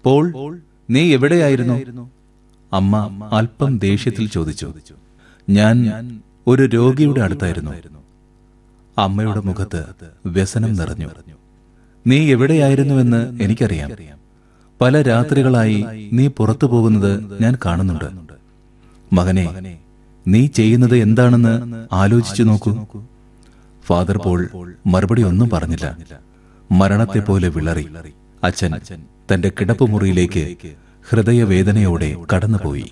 Paul നീ എവിടെയായിരുന്നു അമ്മ അല്പം ദേഷ്യത്തിൽ ചോദിച്ചു ഞാൻ ഒരു രോഗിയുടെ അടുത്തായിരുന്നു അമ്മയുടെ മുഖത്ത് വ്യസനം നിറഞ്ഞു നീ എവിടെയായിരുന്നുവെന്ന് എനിക്കറിയാം പല രാത്രികളായി നീ പുറത്തു പോകുന്നത് ഞാൻ കാണുന്നുണ്ട് മകനെ നീ ചെയ്യുന്നത് എന്താണെന്ന് ആലോചിച്ചു നോക്കൂ ഫാദർ പോൾ മറുപടി ഒന്നും പറഞ്ഞില്ല മരണത്തെ പോലെ വിളറി അച്ഛൻ തന്റെ കിടപ്പുമുറിയിലേക്ക് ഹൃദയവേദനയോടെ കടന്നുപോയി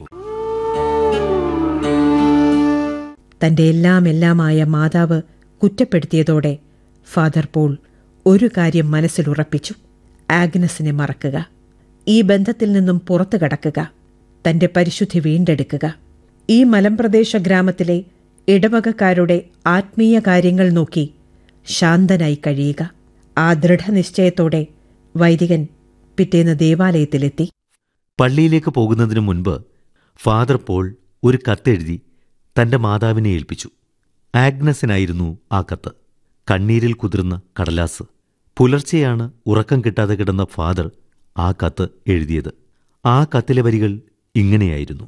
തന്റെ എല്ലാം എല്ലാമായ മാതാവ് കുറ്റപ്പെടുത്തിയതോടെ ഫാദർ പോൾ ഒരു കാര്യം മനസ്സിലുറപ്പിച്ചു ആഗ്നസിനെ മറക്കുക ഈ ബന്ധത്തിൽ നിന്നും പുറത്തു കടക്കുക തന്റെ പരിശുദ്ധി വീണ്ടെടുക്കുക ഈ മലമ്പ്രദേശ ഗ്രാമത്തിലെ ഇടവകക്കാരുടെ ആത്മീയ കാര്യങ്ങൾ നോക്കി ശാന്തനായി കഴിയുക ആ ദൃഢനിശ്ചയത്തോടെ വൈദികൻ പിറ്റേന്ന് ദേവാലയത്തിലെത്തി പള്ളിയിലേക്ക് പോകുന്നതിനു മുൻപ് ഫാദർ പോൾ ഒരു കത്തെഴുതി തന്റെ മാതാവിനെ ഏൽപ്പിച്ചു ആഗ്നസിനായിരുന്നു ആ കത്ത് കണ്ണീരിൽ കുതിർന്ന കടലാസ് പുലർച്ചെയാണ് ഉറക്കം കിട്ടാതെ കിടന്ന ഫാദർ ആ കത്ത് എഴുതിയത് ആ കത്തിലെ വരികൾ ഇങ്ങനെയായിരുന്നു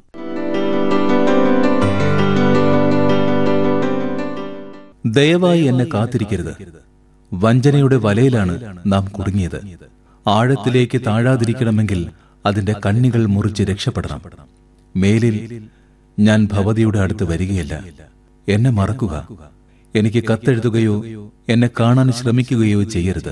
ദയവായി എന്നെ കാത്തിരിക്കരുത് വഞ്ചനയുടെ വലയിലാണ് നാം കുടുങ്ങിയത് ആഴത്തിലേക്ക് താഴാതിരിക്കണമെങ്കിൽ അതിന്റെ കണ്ണികൾ മുറിച്ച് രക്ഷപ്പെടണം മേലിൽ ഞാൻ ഭവതിയുടെ അടുത്ത് വരികയല്ല എന്നെ മറക്കുക എനിക്ക് കത്തെഴുതുകയോ എന്നെ കാണാൻ ശ്രമിക്കുകയോ ചെയ്യരുത്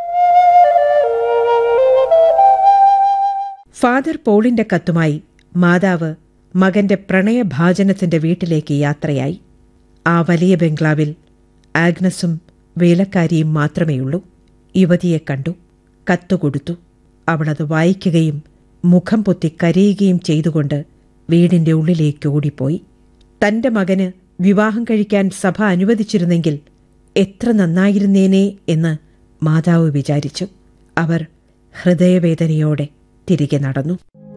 ഫാദർ പോളിന്റെ കത്തുമായി മാതാവ് മകന്റെ പ്രണയഭാജനത്തിന്റെ വീട്ടിലേക്ക് യാത്രയായി ആ വലിയ ബംഗ്ലാവിൽ ആഗ്നസും വേലക്കാരിയും മാത്രമേയുള്ളൂ യുവതിയെ കണ്ടു കത്തുകൊടുത്തു അവളത് വായിക്കുകയും മുഖം പൊത്തി കരയുകയും ചെയ്തുകൊണ്ട് വീടിന്റെ ഉള്ളിലേക്ക് ഓടിപ്പോയി തന്റെ മകന് വിവാഹം കഴിക്കാൻ സഭ അനുവദിച്ചിരുന്നെങ്കിൽ എത്ര നന്നായിരുന്നേനെ എന്ന് മാതാവ് വിചാരിച്ചു അവർ ഹൃദയവേദനയോടെ തിരികെ നടന്നു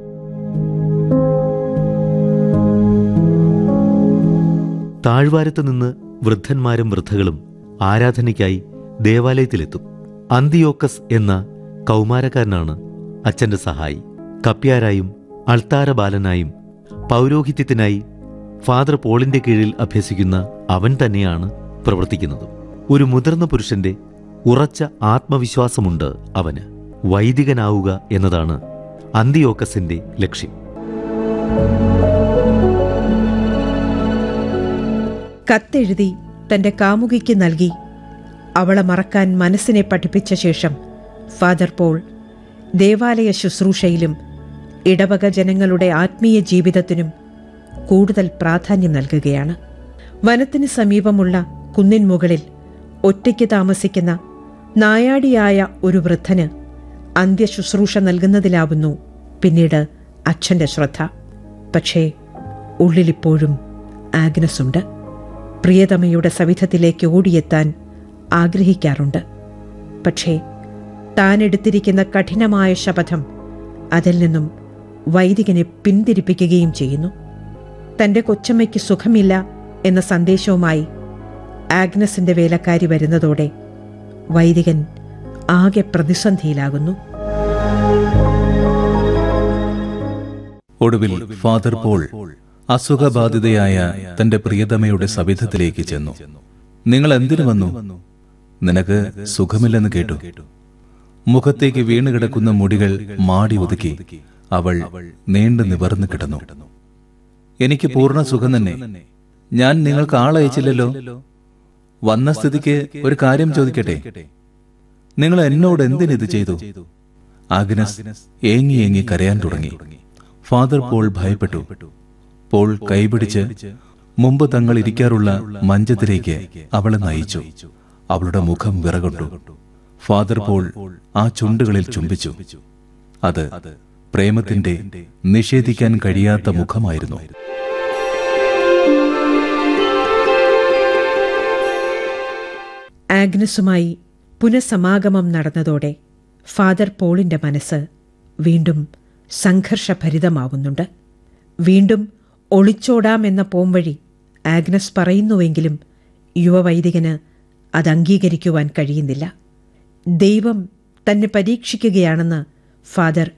താഴ്വാരത്ത് നിന്ന് വൃദ്ധന്മാരും വൃദ്ധകളും ആരാധനയ്ക്കായി ദേവാലയത്തിലെത്തും അന്തിയോക്കസ് എന്ന കൗമാരക്കാരനാണ് അച്ഛന്റെ സഹായി കപ്യാരായും അൾത്താര ബാലനായും പൗരോഹിത്യത്തിനായി ഫാദർ പോളിന്റെ കീഴിൽ അഭ്യസിക്കുന്ന അവൻ തന്നെയാണ് പ്രവർത്തിക്കുന്നത് ഒരു മുതിർന്ന പുരുഷന്റെ ഉറച്ച ആത്മവിശ്വാസമുണ്ട് അവന് വൈദികനാവുക എന്നതാണ് അന്തിയോക്കസിന്റെ ലക്ഷ്യം കത്തെഴുതി തന്റെ കാമുകിക്ക് നൽകി അവളെ മറക്കാൻ മനസ്സിനെ പഠിപ്പിച്ച ശേഷം ഫാദർ പോൾ ദേവാലയ ശുശ്രൂഷയിലും ഇടവക ജനങ്ങളുടെ ആത്മീയ ജീവിതത്തിനും കൂടുതൽ പ്രാധാന്യം നൽകുകയാണ് വനത്തിന് സമീപമുള്ള കുന്നിൻ മുകളിൽ ഒറ്റയ്ക്ക് താമസിക്കുന്ന നായാടിയായ ഒരു വൃദ്ധന് അന്ത്യശുശ്രൂഷ നൽകുന്നതിലാവുന്നു പിന്നീട് അച്ഛന്റെ ശ്രദ്ധ പക്ഷേ ഉള്ളിലിപ്പോഴും ആഗ്നസ് ഉണ്ട് പ്രിയതമയുടെ സവിധത്തിലേക്ക് ഓടിയെത്താൻ ആഗ്രഹിക്കാറുണ്ട് പക്ഷേ താൻ എടുത്തിരിക്കുന്ന കഠിനമായ ശപഥം അതിൽ നിന്നും വൈദികനെ പിന്തിരിപ്പിക്കുകയും ചെയ്യുന്നു തന്റെ കൊച്ചമ്മയ്ക്ക് സുഖമില്ല എന്ന സന്ദേശവുമായി ആഗ്നസിന്റെ വേലക്കാരി വരുന്നതോടെ വൈദികൻ ആകെ പ്രതിസന്ധിയിലാകുന്നു ഒടുവിൽ ഫാദർ പോൾ അസുഖബാധിതയായ തന്റെ പ്രിയതമയുടെ സവിധത്തിലേക്ക് ചെന്നു നിങ്ങൾ എന്തിനു വന്നു നിനക്ക് സുഖമില്ലെന്ന് കേട്ടു മുഖത്തേക്ക് വീണു കിടക്കുന്ന മുടികൾ മാടി ഒതുക്കി അവൾ നീണ്ടു നിവർന്നു കിടന്നു എനിക്ക് പൂർണ്ണ സുഖം തന്നെ ഞാൻ നിങ്ങൾക്ക് ആളയച്ചില്ലല്ലോ വന്ന സ്ഥിതിക്ക് ഒരു കാര്യം ചോദിക്കട്ടെ നിങ്ങൾ എന്നോട് എന്തിനിത് ചെയ്തു ആഗ്നസ് ഏങ്ങി ഏങ്ങി കരയാൻ തുടങ്ങി ഫാദർ പോൾ ഭയപ്പെട്ടു പോൾ കൈപിടിച്ച് മുമ്പ് തങ്ങൾ ഇരിക്കാറുള്ള മഞ്ചത്തിലേക്ക് അവളെ നയിച്ചു അവളുടെ മുഖം വിറകൊണ്ടു ഫാദർ പോൾ ആ ചുണ്ടുകളിൽ ചുംബിച്ചു അത് പ്രേമത്തിന്റെ നിഷേധിക്കാൻ കഴിയാത്ത മുഖമായിരുന്നു ആഗ്നസുമായി പുനഃസമാഗമം നടന്നതോടെ ഫാദർ പോളിന്റെ മനസ്സ് വീണ്ടും സംഘർഷഭരിതമാവുന്നുണ്ട് വീണ്ടും ഒളിച്ചോടാമെന്ന പോംവഴി ആഗ്നസ് പറയുന്നുവെങ്കിലും യുവവൈദികന് അത് അംഗീകരിക്കുവാൻ കഴിയുന്നില്ല ദൈവം തന്നെ പരീക്ഷിക്കുകയാണെന്ന് ഫാദർ